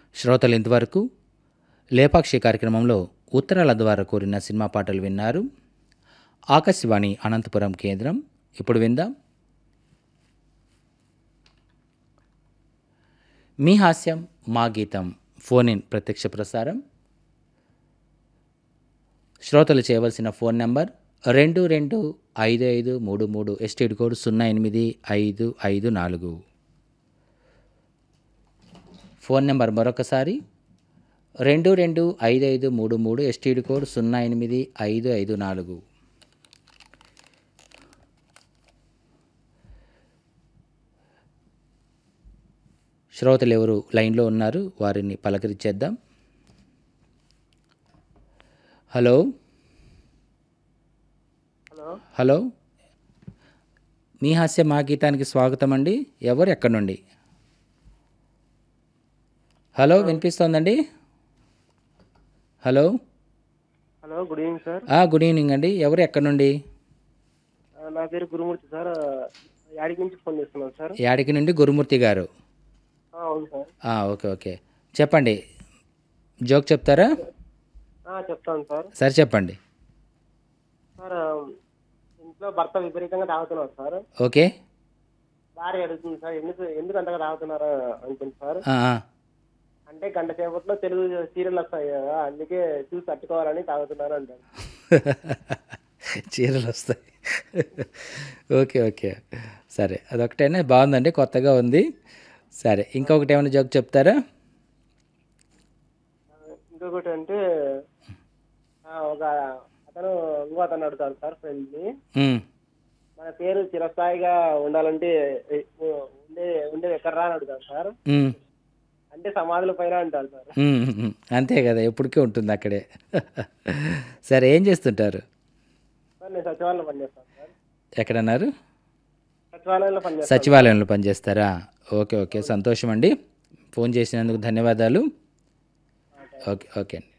శ్రోతలు ఇంతవరకు లేపాక్షి కార్యక్రమంలో ఉత్తరాల ద్వారా కోరిన సినిమా పాటలు విన్నారు ఆకాశవాణి అనంతపురం కేంద్రం ఇప్పుడు విందాం మీ హాస్యం మా గీతం ఫోన్ ఇన్ ప్రత్యక్ష ప్రసారం శ్రోతలు చేయవలసిన ఫోన్ నంబర్ రెండు రెండు ఐదు ఐదు మూడు మూడు ఎస్టీడ్ కోడ్ సున్నా ఎనిమిది ఐదు ఐదు నాలుగు ఫోన్ నెంబర్ మరొకసారి రెండు రెండు ఐదు ఐదు మూడు మూడు ఎస్టీడీ కోడ్ సున్నా ఎనిమిది ఐదు ఐదు నాలుగు శ్రోతలు ఎవరు లైన్లో ఉన్నారు వారిని పలకరించేద్దాం హలో హలో హలో మీ హాస్య మా గీతానికి స్వాగతం అండి ఎవరు ఎక్కడి నుండి హలో వినిపిస్తోందండి hello hello good evening sir ఆ, గుడ్ ఈవినింగ్ అండి ఎవరు ఎక్కడి నుండి ఆ, నా పేరు గురుమూర్తి సార్ యాడికి నుంచి ఫోన్ చేస్తున్నాను సార్ యాడికి నుండి గురుమూర్తి గారు ఆ, అవును సార్ ఆ, ఓకే ఓకే చెప్పండి జోక్ చెప్తారా ఆ, చెప్తాను సార్ సరే చెప్పండి సార్ ఆ, ఇంట్లో భర్త విపరీతంగా తాగుతున్నారు సార్ ఓకే భార్య అడుగుతుంది సార్ ఎందుకు ఎందుకు అంతగా తాగుతున్నారు అనుకుంది సార్ ఆ, ఆ. అంటే గంట సేపట్లో తెలుగు సీరియల్ వస్తాయి కదా అందుకే చూసి తట్టుకోవాలని తాగుతున్నారు అంటారు చీరలు వస్తాయి ఓకే ఓకే సరే అదొకటేనా బాగుందండి కొత్తగా ఉంది సరే ఇంకొకటి ఏమైనా జోక్ చెప్తారా ఇంకొకటి అంటే ఆ, ఒక అతను ఇంకో అతను అడుగుతాడు సార్ ఫ్రెండ్ని ఉమ్, మన పేరు చిరస్థాయిగా ఉండాలంటే ఏ, ఉండే ఉండేది ఎక్కడరా అని అడుగుతాడు సార్ ఉమ్, అంటే సమాధుల పైన అంటారు సార్ ఉమ్, ఉమ్. అంతే కదా ఎప్పటికీ ఉంటుంది అక్కడే సరే ఏం చేస్తుంటారు సార్ నేను సచివాలయంలో పనిచేస్తాను సార్ ఎక్కడన్నారు సచివాలయంలో పనిచేస్తాను సచివాలయంలో పనిచేస్తారా ఓకే ఓకే సంతోషం అండి ఫోన్ చేసినందుకు ధన్యవాదాలు ఓకే ఓకే అండి